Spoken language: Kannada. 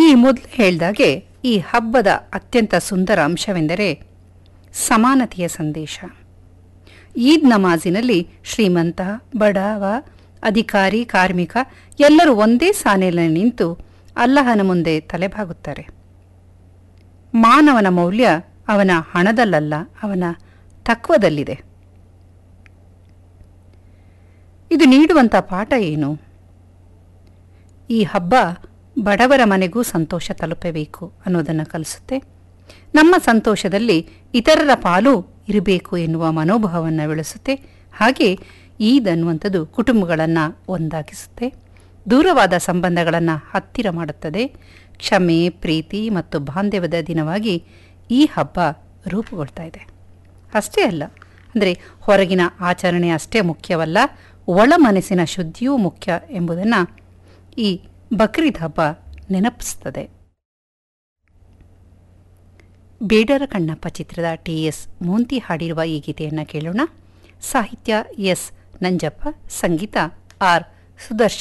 ಮೊದಲು ಹೇಳ್ದಾಗೆ ಈ ಹಬ್ಬದ ಅತ್ಯಂತ ಸುಂದರ ಅಂಶವೆಂದರೆ ಸಮಾನತೆಯ ಸಂದೇಶ ಈದ್ ನಮಾಜಿನಲ್ಲಿ ಶ್ರೀಮಂತ ಬಡವ ಅಧಿಕಾರಿ ಕಾರ್ಮಿಕ ಎಲ್ಲರೂ ಒಂದೇ ಸಾನೆಯಲ್ಲಿ ನಿಂತು ಅಲ್ಲಹನ ಮುಂದೆ ತಲೆಬಾಗುತ್ತಾರೆ ಮಾನವನ ಮೌಲ್ಯ ಅವನ ಹಣದಲ್ಲಲ್ಲ ಅವನ ತತ್ವದಲ್ಲಿದೆ ಇದು ನೀಡುವಂಥ ಪಾಠ ಏನು ಈ ಹಬ್ಬ ಬಡವರ ಮನೆಗೂ ಸಂತೋಷ ತಲುಪಬೇಕು ಅನ್ನೋದನ್ನು ಕಲಿಸುತ್ತೆ ನಮ್ಮ ಸಂತೋಷದಲ್ಲಿ ಇತರರ ಪಾಲು ಇರಬೇಕು ಎನ್ನುವ ಮನೋಭಾವವನ್ನು ಬೆಳೆಸುತ್ತೆ ಹಾಗೆ ಈದ್ ಅನ್ನುವಂಥದ್ದು ಕುಟುಂಬಗಳನ್ನು ಒಂದಾಗಿಸುತ್ತೆ ದೂರವಾದ ಸಂಬಂಧಗಳನ್ನು ಹತ್ತಿರ ಮಾಡುತ್ತದೆ ಕ್ಷಮೆ ಪ್ರೀತಿ ಮತ್ತು ಬಾಂಧವ್ಯದ ದಿನವಾಗಿ ಈ ಹಬ್ಬ ರೂಪುಗೊಳ್ತಾ ಇದೆ ಅಷ್ಟೇ ಅಲ್ಲ ಅಂದರೆ ಹೊರಗಿನ ಆಚರಣೆ ಅಷ್ಟೇ ಮುಖ್ಯವಲ್ಲ ಒಳ ಮನಸ್ಸಿನ ಶುದ್ಧಿಯೂ ಮುಖ್ಯ ಎಂಬುದನ್ನು ಈ ಬಕ್ರೀದ್ ಹಬ್ಬ ನೆನಪಿಸ್ತದೆ ಬೇಡರ ಕಣ್ಣಪ್ಪ ಚಿತ್ರದ ಟಿ ಎಸ್ ಮೋಂತಿ ಹಾಡಿರುವ ಈ ಗೀತೆಯನ್ನು ಕೇಳೋಣ ಸಾಹಿತ್ಯ ಎಸ್ ನಂಜಪ್ಪ ಸಂಗೀತ ಆರ್ ಸುದರ್ಶನ್